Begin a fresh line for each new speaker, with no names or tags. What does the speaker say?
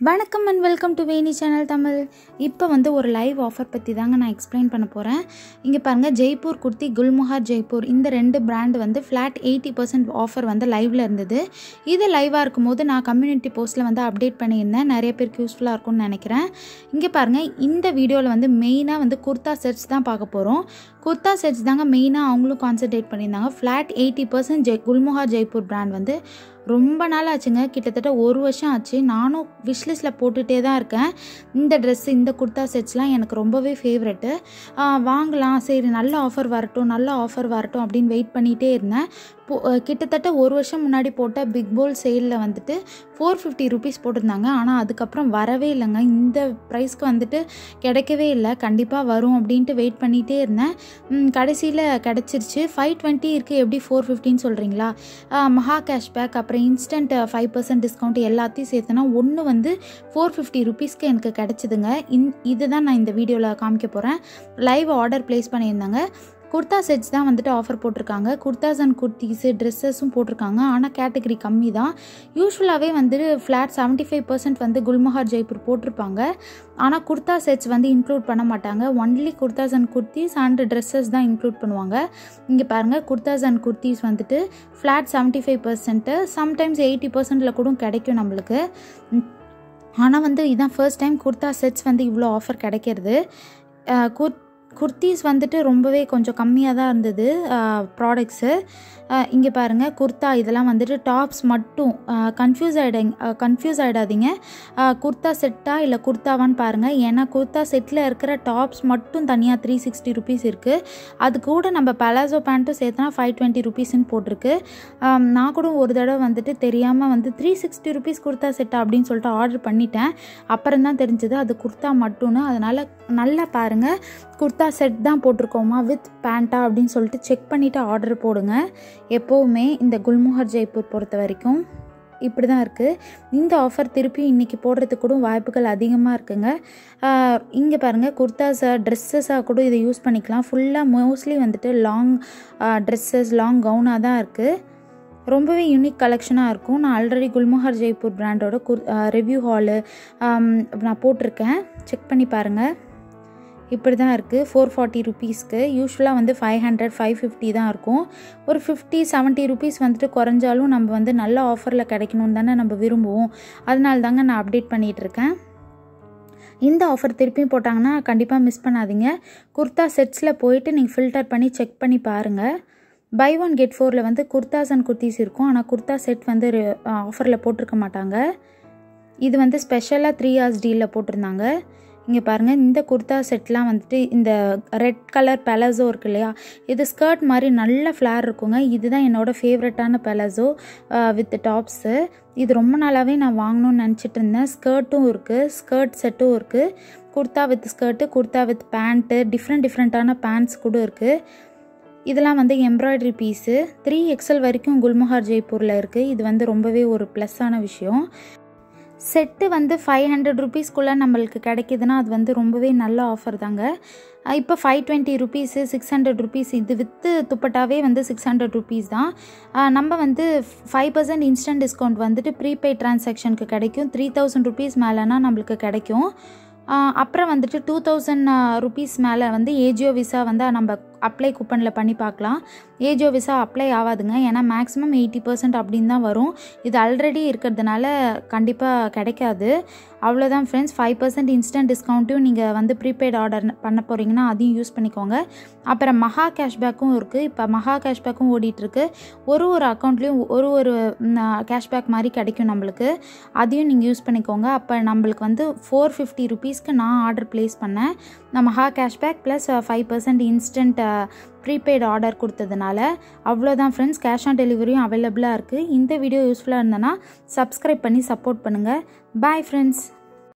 வணக்கம் and welcome to Veni channel Tamil இப்போ வந்து ஒரு லைவ் ஆஃபர் பற்றி தாங்க நான் எக்ஸ்பிளைன் பண்ண போகிறேன் இங்கே பாருங்கள் ஜெய்ப்பூர் குர்த்தி குல்முஹார் ஜெய்ப்பூர் இந்த ரெண்டு பிராண்ட் வந்து ஃப்ளாட் எயிட்டி பர்சன்ட் ஆஃபர் வந்து லைவில் இருந்தது இது லைவாக இருக்கும்போது நான் கம்யூனிட்டி போஸ்ட்டில் வந்து அப்டேட் பண்ணியிருந்தேன் நிறைய பேருக்கு யூஸ்ஃபுல்லாக இருக்கும்னு நினைக்கிறேன் இங்கே பாருங்கள் இந்த வீடியோவில் வந்து மெயினாக வந்து குர்தா செட்ஸ் தான் பார்க்க போகிறோம் குர்தா செட்ஸ் தாங்க மெயினாக அவங்களும் கான்சென்ட்ரேட் பண்ணியிருந்தாங்க flat eighty percent Jai Gulmohar Jaipur brand வந்து ரொம்ப நாள் ஆச்சுங்க கிட்டத்தட்ட ஒரு வருஷம் ஆச்சு நானும் விஷ்லிஸ்ட்டில் போட்டுகிட்டே தான் இருக்கேன் இந்த ட்ரெஸ் இந்த குர்தா செட்ஸ்லாம் எனக்கு ரொம்பவே ஃபேவரெட்டு வாங்கலாம் சரி நல்ல ஆஃபர் வரட்டும் நல்ல ஆஃபர் வரட்டும் அப்படின்னு வெயிட் பண்ணிகிட்டே இருந்தேன் போ கிட்டத்தட்ட ஒரு வருஷம் முன்னாடி போட்ட பிக் போல் சேலில் வந்துட்டு ஃபோர் ஃபிஃப்டி ருபீஸ் போட்டிருந்தாங்க ஆனால் அதுக்கப்புறம் வரவே இல்லைங்க இந்த ப்ரைஸ்க்கு வந்துட்டு கிடைக்கவே இல்லை கண்டிப்பாக வரும் அப்படின்ட்டு வெயிட் பண்ணிகிட்டே இருந்தேன் கடைசியில் கிடச்சிருச்சு ஃபைவ் டுவெண்ட்டி இருக்குது எப்படி ஃபோர் ஃபிஃப்டின்னு சொல்கிறீங்களா மஹா கேஷ்பேக் அப்புறம் இன்ஸ்டன்ட் ஃபைவ் பர்சன்ட் டிஸ்கவுண்ட் எல்லாத்தையும் சேர்த்துனா ஒன்று வந்து ஃபோர் ஃபிஃப்டி ருபீஸ்க்கு எனக்கு கிடச்சிதுங்க இன் இதுதான் நான் இந்த வீடியோவில் காமிக்க போகிறேன் லைவ் ஆர்டர் ப்ளேஸ் பண்ணியிருந்தாங்க குர்தா செட்ஸ் தான் வந்துட்டு ஆஃபர் போட்டிருக்காங்க குர்தாஸ் அண்ட் குர்த்திஸு ட்ரெஸ்ஸஸும் போட்டிருக்காங்க ஆனால் கேட்டகரி கம்மி தான் யூஸ்வலாகவே வந்து ஃப்ளாட் செவன்ட்டி ஃபைவ் பர்சன்ட் வந்து குல்மஹார் ஜெய்ப்பூர் போட்டிருப்பாங்க ஆனால் குர்தா செட்ஸ் வந்து இன்க்ளூட் பண்ண மாட்டாங்க only kurtas and kurtis and dresses தான் இன்க்ளூட் பண்ணுவாங்க இங்கே பாருங்கள் குர்தாஸ் அண்ட் குர்த்திஸ் வந்துட்டு flat seventy five percent sometimes eighty பர்சன்ட்டில் கூட கிடைக்கும் நம்மளுக்கு ஆனால் வந்து இதான் ஃபர்ஸ்ட் டைம் குர்தா செட்ஸ் வந்து இவ்வளோ ஆஃபர் கிடைக்கிறது குர் குர்த்திஸ் வந்துட்டு ரொம்பவே கொஞ்சம் கம்மியாக தான் இருந்தது ப்ராடக்ட்ஸு இங்கே பாருங்கள் குர்த்தா இதெல்லாம் வந்துட்டு டாப்ஸ் மட்டும் கன்ஃபியூஸ் ஆகிடுங்க கன்ஃபியூஸ் ஆகிடாதீங்க குர்த்தா செட்டா இல்லை குர்த்தாவான்னு பாருங்கள் ஏன்னா குர்த்தா செட்டில் இருக்கிற டாப்ஸ் மட்டும் தனியாக த்ரீ சிக்ஸ்டி ருபீஸ் இருக்குது அது கூட நம்ம பலாசோ பேண்ட்டும் சேர்த்தனா ஃபைவ் டுவெண்ட்டி ருபீஸ்ன்னு போட்டிருக்கு நான் கூட ஒரு தடவை வந்துட்டு தெரியாமல் வந்து த்ரீ சிக்ஸ்டி ருபீஸ் குர்த்தா செட்டா அப்படின்னு சொல்லிட்டு ஆர்டர் பண்ணிட்டேன் அப்புறம் தான் தெரிஞ்சது அது குர்த்தா மட்டும்னு அதனால் நல்லா பாருங்கள் குர்த்தா செட் தான் போட்டிருக்கோமா வித் பேண்ட்டா அப்படின்னு சொல்லிட்டு செக் பண்ணிவிட்டு ஆர்டர் போடுங்க எப்போவுமே இந்த குல்முஹர் ஜெய்ப்பூர் பொறுத்த வரைக்கும் இப்படி தான் இருக்குது இந்த ஆஃபர் திருப்பி இன்றைக்கி போடுறதுக்கு கூட வாய்ப்புகள் அதிகமாக இருக்குங்க இங்கே பாருங்கள் குர்தாஸ் ட்ரெஸ்ஸஸாக கூட இதை யூஸ் பண்ணிக்கலாம் ஃபுல்லாக மோஸ்ட்லி வந்துட்டு லாங் ட்ரெஸ்ஸஸ் லாங் கவுனாக தான் இருக்குது ரொம்பவே யூனிக் கலெக்ஷனாக இருக்கும் நான் ஆல்ரெடி குல்முஹர் ஜெய்ப்பூர் பிராண்டோட குர் ரிவ்யூ ஹாலு நான் போட்டிருக்கேன் செக் பண்ணி பாருங்கள் இப்படி தான் இருக்குது ஃபோர் ஃபார்ட்டி ருபீஸ்க்கு யூஸ்வலாக வந்து ஃபைவ் ஹண்ட்ரட் ஃபைவ் ஃபிஃப்டி தான் இருக்கும் ஒரு ஃபிஃப்டி செவன்ட்டி ருபீஸ் வந்துட்டு குறைஞ்சாலும் நம்ம வந்து நல்ல ஆஃபரில் கிடைக்கணும்னு தானே நம்ம விரும்புவோம் அதனால தாங்க நான் அப்டேட் பண்ணிகிட்ருக்கேன் இந்த ஆஃபர் திருப்பியும் போட்டாங்கன்னா கண்டிப்பாக மிஸ் பண்ணாதீங்க குர்த்தா செட்ஸில் போயிட்டு நீங்கள் ஃபில்டர் பண்ணி செக் பண்ணி பாருங்கள் பை ஒன் கெட் ஃபோரில் வந்து குர்தாஸ் அண்ட் குர்த்திஸ் இருக்கும் ஆனால் குர்த்தா செட் வந்து ஆஃபரில் போட்டிருக்க மாட்டாங்க இது வந்து ஸ்பெஷலாக த்ரீ ஹார்ஸ் டீலில் போட்டிருந்தாங்க இங்கே பாருங்கள் இந்த குர்தா செட்லாம் வந்துட்டு இந்த ரெட் கலர் பெலசோ இருக்கு இல்லையா இது ஸ்கர்ட் மாதிரி நல்ல ஃப்ளார் இருக்குங்க இதுதான் என்னோடய ஃபேவரட்டான பெலசோ வித் டாப்ஸு இது ரொம்ப நாளாகவே நான் வாங்கணும்னு நினச்சிட்டு இருந்தேன் ஸ்கர்ட்டும் இருக்குது ஸ்கர்ட் செட்டும் இருக்குது kurta with skirt kurta with pant different டிஃப்ரெண்ட்டான பேண்ட்ஸ் கூட இருக்குது இதெல்லாம் வந்து எம்ப்ராய்டரி பீஸு த்ரீ எக்ஸல் வரைக்கும் குல்முஹார் ஜெய்ப்பூரில் இருக்குது இது வந்து ரொம்பவே ஒரு ப்ளஸ்ஸான விஷயம் செட்டு வந்து ஃபைவ் ஹண்ட்ரட் ருபீஸ்க்குள்ளே நம்மளுக்கு கிடைக்கிதுன்னா அது வந்து ரொம்பவே நல்ல ஆஃபர் தாங்க இப்போ five twenty rupees six hundred rupees இது வித்து துப்பட்டாவே வந்து சிக்ஸ் ஹண்ட்ரட் ருபீஸ் தான் நம்ம வந்து ஃபைவ் பர்சன்ட் இன்ஸ்டன்ட் டிஸ்கவுண்ட் வந்துட்டு ப்ரீபெய்ட் ட்ரான்சாக்ஷனுக்கு கிடைக்கும் த்ரீ தௌசண்ட் ருபீஸ் மேலேனா நம்மளுக்கு கிடைக்கும் அப்புறம் வந்துட்டு டூ தௌசண்ட் ருபீஸ் மேலே வந்து ஏஜியோ விசா வந்து நம்ம அப்ளை கூப்பனில் பண்ணி பார்க்கலாம் ஏஜியோ விசா அப்ளை ஆகாதுங்க ஏன்னா மேக்ஸிமம் எயிட்டி பர்சன்ட் அப்படின்னு தான் வரும் இது ஆல்ரெடி இருக்கிறதுனால கண்டிப்பாக கிடைக்காது அவ்வளோதான் ஃப்ரெண்ட்ஸ் ஃபைவ் பர்சன்ட் இன்ஸ்டன்ட் டிஸ்கவுண்ட்டும் நீங்கள் வந்து ப்ரீபெய்ட் ஆர்டர் பண்ண போகிறீங்கன்னா அதையும் யூஸ் பண்ணிக்கோங்க அப்புறம் மஹா கேஷ்பேக்கும் இருக்குது இப்போ மஹா கேஷ்பேக்கும் ஓடிட்டுருக்கு ஒரு ஒரு அக்கௌண்ட்லேயும் ஒரு ஒரு கேஷ்பேக் மாதிரி கிடைக்கும் நம்மளுக்கு அதையும் நீங்கள் யூஸ் பண்ணிக்கோங்க அப்போ நம்மளுக்கு வந்து ஃபோர் ஃபிஃப்டி ருபீஸ்க்கு நான் ஆர்டர் ப்ளேஸ் பண்ணேன் நான் Maha cashback plus five percent instant prepaid order கொடுத்ததுனால அவ்வளோதான் ஃப்ரெண்ட்ஸ் கேஷ் ஆன் டெலிவரியும் அவைலபிளாக இருக்குது இந்த வீடியோ யூஸ்ஃபுல்லாக இருந்தனா சப்ஸ்கிரைப் பண்ணி சப்போர்ட் பண்ணுங்கள் பாய் ஃப்ரெண்ட்ஸ்